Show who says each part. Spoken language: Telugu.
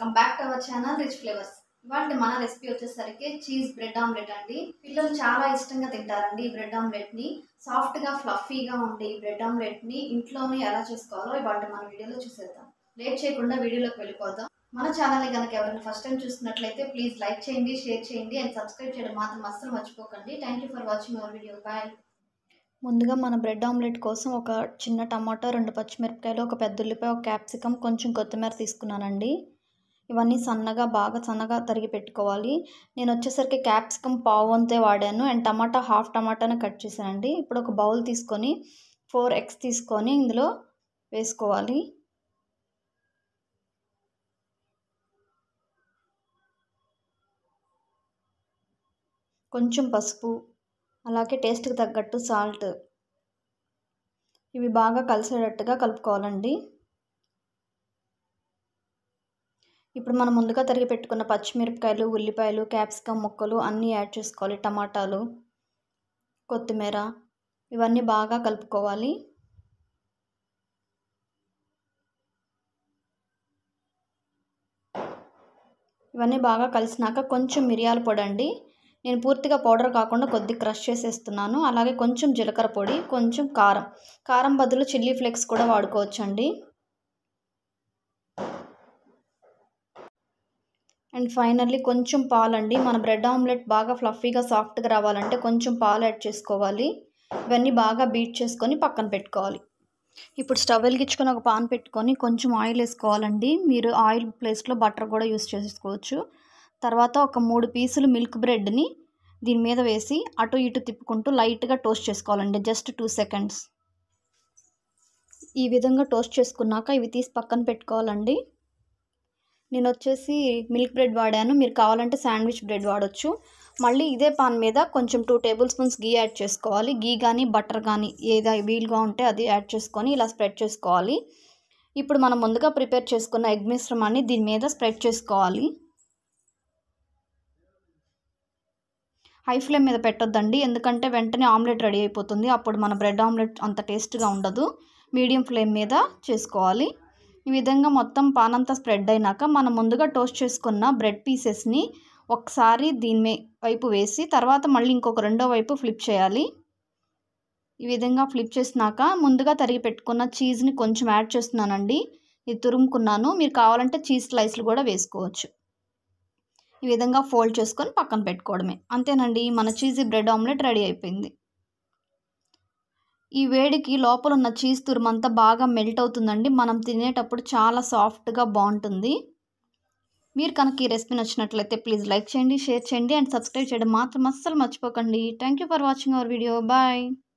Speaker 1: welcome back to our channel rich flavours ఇవాళ మన రెసిపీ వచ్చేసరికి చీజ్ బ్రెడ్ ఆమ్లెట్ అండి పిల్లలు చాలా ఇష్టంగా తింటారండి ఈ బ్రెడ్ ఆమ్లెట్ ని సాఫ్ట్ గా ఫ్లఫీగా ఉండే ఈ బ్రెడ్ ఆమ్లెట్ ని ఇంట్లోనే ఎలా చేసుకోవాలో ఇవాళ మన వీడియోలో చూసేద్దాం లేట్ చేయకుండా వీడియోలోకి వెళ్ళిపోదాం మన ఛానల్ని కనుక ఎవరైనా ఫస్ట్ టైం చూస్తున్నట్లయితే ప్లీజ్ లైక్ చేయండి షేర్ చేయండి అండ్ సబ్స్క్రైబ్ చేయడం మాత్రం అస్సలు మర్చిపోకండి thank you for watching our video bye ముందుగా మన బ్రెడ్ ఆమ్లెట్ కోసం ఒక చిన్న టమాటో రెండు పచ్చిమిరపకాయలు ఒక పెద్ద ఉల్లిపాయ ఒక క్యాప్సికమ్ కొంచెం కొత్తిమీర తీసుకున్నానండి ఇవన్నీ సన్నగా బాగా సన్నగా తరిగి పెట్టుకోవాలి నేను వచ్చేసరికి క్యాప్సికమ్ పావు వంతే వాడాను అండ్ టమాటా హాఫ్ టమాటాను కట్ చేశానండి ఇప్పుడు ఒక బౌల్ తీసుకొని ఫోర్ ఎగ్స్ తీసుకొని ఇందులో వేసుకోవాలి కొంచెం పసుపు అలాగే టేస్ట్కి తగ్గట్టు సాల్ట్ ఇవి బాగా కలిసేటట్టుగా కలుపుకోవాలండి ఇప్పుడు మనం ముందుగా తరిగి పెట్టుకున్న పచ్చిమిరపకాయలు ఉల్లిపాయలు క్యాప్సికమ్ ముక్కలు అన్నీ యాడ్ చేసుకోవాలి టమాటాలు కొత్తిమీర ఇవన్నీ బాగా కలుపుకోవాలి ఇవన్నీ బాగా కలిసినాక కొంచెం మిరియాల పొడి అండి నేను పూర్తిగా పౌడర్ కాకుండా కొద్ది క్రష్ చేసేస్తున్నాను అలాగే కొంచెం జీలకర్ర పొడి కొంచెం కారం కారం బదులు చిల్లీ ఫ్లేక్స్ కూడా వాడుకోవచ్చండి అండ్ ఫైనల్లీ కొంచెం పాలండి మన బ్రెడ్ ఆమ్లెట్ బాగా ఫ్లఫీగా సాఫ్ట్గా రావాలంటే కొంచెం పాలు యాడ్ చేసుకోవాలి ఇవన్నీ బాగా బీట్ చేసుకొని పక్కన పెట్టుకోవాలి ఇప్పుడు స్టవ్ వెలిగించుకొని ఒక పాన్ పెట్టుకొని కొంచెం ఆయిల్ వేసుకోవాలండి మీరు ఆయిల్ ప్లేస్లో బటర్ కూడా యూస్ చేసుకోవచ్చు తర్వాత ఒక మూడు పీసులు మిల్క్ బ్రెడ్ని దీని మీద వేసి అటు ఇటు తిప్పుకుంటూ లైట్గా టోస్ట్ చేసుకోవాలండి జస్ట్ టూ సెకండ్స్ ఈ విధంగా టోస్ట్ చేసుకున్నాక ఇవి తీసి పక్కన పెట్టుకోవాలండి నేను వచ్చేసి మిల్క్ బ్రెడ్ వాడాను మీరు కావాలంటే శాండ్విచ్ బ్రెడ్ వాడచ్చు మళ్ళీ ఇదే పాన్ మీద కొంచెం two tablespoons ghee add చేసుకోవాలి గీ కానీ బటర్ కానీ ఏది వీలుగా ఉంటే అది యాడ్ చేసుకొని ఇలా స్ప్రెడ్ చేసుకోవాలి ఇప్పుడు మనం ముందుగా ప్రిపేర్ చేసుకున్న ఎగ్ మిశ్రమాన్ని దీని మీద స్ప్రెడ్ చేసుకోవాలి హై ఫ్లేమ్ మీద పెట్టొద్దండి ఎందుకంటే వెంటనే ఆమ్లెట్ రెడీ అయిపోతుంది అప్పుడు మన బ్రెడ్ ఆమ్లెట్ అంత టేస్ట్గా ఉండదు మీడియం ఫ్లేమ్ మీద చేసుకోవాలి ఈ విధంగా మొత్తం పాన్ అంతా స్ప్రెడ్ అయినాక మనం ముందుగా టోస్ట్ చేసుకున్న బ్రెడ్ పీసెస్ని ఒకసారి దీని వైపు వేసి తర్వాత మళ్ళీ ఇంకొక రెండో వైపు ఫ్లిప్ చేయాలి ఈ విధంగా ఫ్లిప్ చేసినాక ముందుగా తరిగి పెట్టుకున్న చీజ్ని కొంచెం యాడ్ చేస్తున్నానండి ఇది తురుముకున్నాను మీరు కావాలంటే చీజ్ స్లైస్లు కూడా వేసుకోవచ్చు ఈ విధంగా ఫోల్డ్ చేసుకొని పక్కన పెట్టుకోవడమే అంతేనండి మన చీజీ బ్రెడ్ ఆమ్లెట్ రెడీ అయిపోయింది ఈ వేడికి లోపల ఉన్న చీజ్ తురుమంతా బాగా మెల్ట్ అవుతుందండి మనం తినేటప్పుడు చాలా సాఫ్ట్గా బాగుంటుంది మీరు కనుక ఈ రెసిపీ నచ్చినట్లయితే ప్లీజ్ లైక్ చేయండి షేర్ చేయండి అండ్ సబ్స్క్రైబ్ చేయడం మాత్రం అస్సలు మర్చిపోకండి thank you for watching our video bye